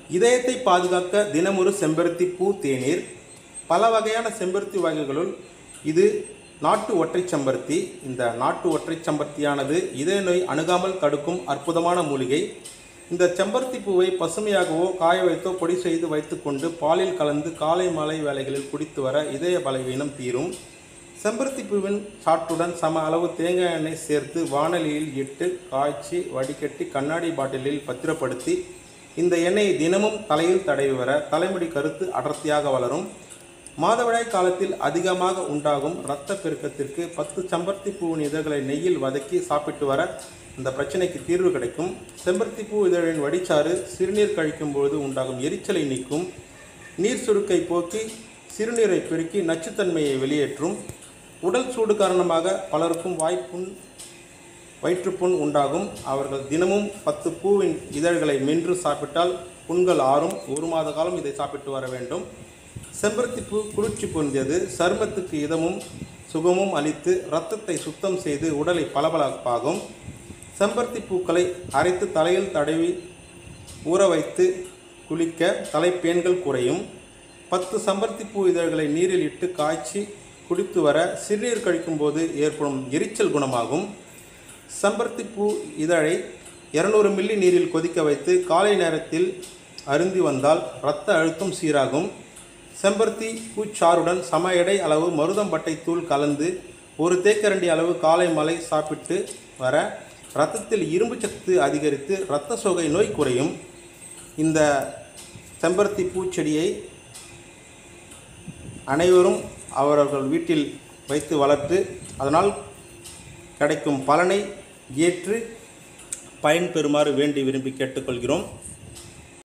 இதயத்தை பாதுகாக்க தினமொரு செம்பருத்தி பூ தேநீர் பல வகையான செம்பருத்தி வகைகளுள் இது நாட்டு ஒற்றை செம்பருத்தி இந்த நாட்டு ஒற்றை செம்பருத்தியானது இதய நோய் அணுகாமல் தடுக்கும் அற்புதமான மூலிகை இந்த செம்பருத்தி பூவை பசுமையாகவோ காய வைத்தோ பொடி செய்து வைத்துக்கொண்டு பாலில் கலந்து காலை மாலை வேளைகளில் குடித்து வர இதய பலவீனம் தீரும் செம்பருத்தி பூவின் சாற்றுடன் சம அளவு தேங்காய் எண்ணெய் சேர்த்து வாணலியில் இட்டு காய்ச்சி வடிகட்டி கண்ணாடி பாட்டிலில் பத்திரப்படுத்தி இந்த எண்ணெயை தினமும் தலையில் தடவி வர தலைமுடி கருத்து அடர்த்தியாக வளரும் மாதவிடாய் காலத்தில் அதிகமாக உண்டாகும் இரத்த பெருக்கத்திற்கு பத்து செம்பருத்தி பூவின் இதழ்களை நெய்யில் வதக்கி சாப்பிட்டு வர இந்த பிரச்சனைக்கு தீர்வு கிடைக்கும் செம்பருத்தி பூ இதழின் வடிச்சாறு சிறுநீர் கழிக்கும் பொழுது உண்டாகும் எரிச்சலை நீக்கும் நீர் சுருக்கை போக்கி சிறுநீரை பெருக்கி நச்சுத்தன்மையை வெளியேற்றும் உடல் சூடு காரணமாக பலருக்கும் வாய்ப்புண் வயிற்றுப்புண் உண்டாகும் அவர்கள் தினமும் பத்து பூவின் இதழ்களை மென்று சாப்பிட்டால் புண்கள் ஆறும் ஒரு மாத காலம் இதை சாப்பிட்டு வர வேண்டும் செம்பருத்தி பூ குளிர்ச்சி பொருந்தியது சருமத்துக்கு இதமும் சுகமும் அளித்து இரத்தத்தை சுத்தம் செய்து உடலை பளபளப்பாகும் செம்பருத்தி பூக்களை அரைத்து தலையில் தடவி ஊற வைத்து குளிக்க தலைப்பேன்கள் குறையும் பத்து செம்பருத்தி பூ இதழ்களை நீரில் இட்டு காய்ச்சி குடித்து வர சிறுநீர் கழிக்கும்போது ஏற்படும் எரிச்சல் குணமாகும் செம்பருத்தி பூ இதழை இருநூறு மில்லி நீரில் கொதிக்க வைத்து காலை நேரத்தில் அருந்தி வந்தால் இரத்த அழுத்தம் சீராகும் செம்பருத்தி பூச்சாறுடன் சம எடை அளவு மருதம்பட்டை தூள் கலந்து ஒரு தேக்கரண்டி அளவு காலை மாலை சாப்பிட்டு வர இரத்தத்தில் இரும்பு சத்து அதிகரித்து இரத்த சோகை நோய் குறையும் இந்த செம்பருத்தி பூச்செடியை அனைவரும் அவரவர்கள் வீட்டில் வைத்து வளர்த்து அதனால் கிடைக்கும் பலனை ஏற்று பயன்பெறுமாறு வேண்டி விரும்பி கேட்டுக்கொள்கிறோம்